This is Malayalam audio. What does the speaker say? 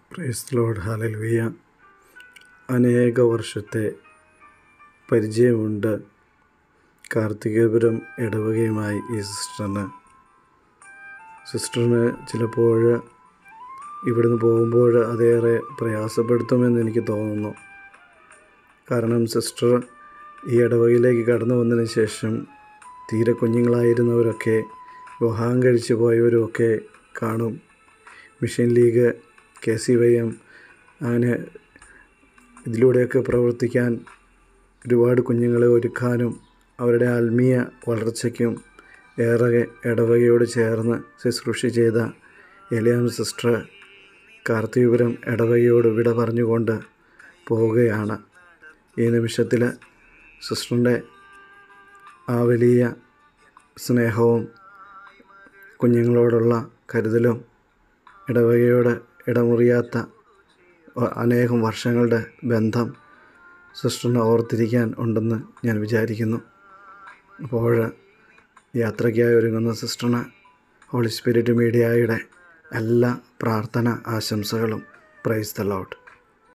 പ്രൈസ് ലോഡ് ഹാലലുയ അനേക വർഷത്തെ പരിചയമുണ്ട് കാർത്തികപുരം ഇടവകയുമായി ഈ സിസ്റ്ററിന് സിസ്റ്ററിന് ചിലപ്പോൾ ഇവിടുന്ന് പോകുമ്പോൾ അതേറെ പ്രയാസപ്പെടുത്തുമെന്ന് എനിക്ക് തോന്നുന്നു കാരണം സിസ്റ്റർ ഈ ഇടവകയിലേക്ക് കടന്നു വന്നതിന് ശേഷം തീരെ കുഞ്ഞുങ്ങളായിരുന്നവരൊക്കെ വിവാഹം കഴിച്ചു പോയവരുമൊക്കെ കാണും mission league K C Y M അങ്ങനെ ഇതിലൂടെയൊക്കെ പ്രവർത്തിക്കാൻ ഒരുപാട് കുഞ്ഞുങ്ങളെ ഒരുക്കാനും അവരുടെ ആത്മീയ വളർച്ചയ്ക്കും ഏറെ ഇടവകയോട് ചേർന്ന് ശുശ്രൂഷ ചെയ്ത എലിയാം സിസ്റ്റർ കാർത്തികപുരം ഇടവകയോട് വിട പറഞ്ഞുകൊണ്ട് പോവുകയാണ് ഈ നിമിഷത്തിൽ സിസ്റ്ററിൻ്റെ ആ വലിയ സ്നേഹവും കുഞ്ഞുങ്ങളോടുള്ള കരുതലും ഇടവകയോട് ഇടമുറിയാത്ത അനേകം വർഷങ്ങളുടെ ബന്ധം സിസ്റ്ററിനെ ഓർത്തിരിക്കാൻ ഉണ്ടെന്ന് ഞാൻ വിചാരിക്കുന്നു അപ്പോൾ യാത്രയ്ക്കായി ഒരുങ്ങുന്ന സിസ്റ്ററിന് ഹോളി സ്പിരിറ്റ് മീഡിയയുടെ എല്ലാ പ്രാർത്ഥന ആശംസകളും പ്രൈസ് ദ ലോട്ട്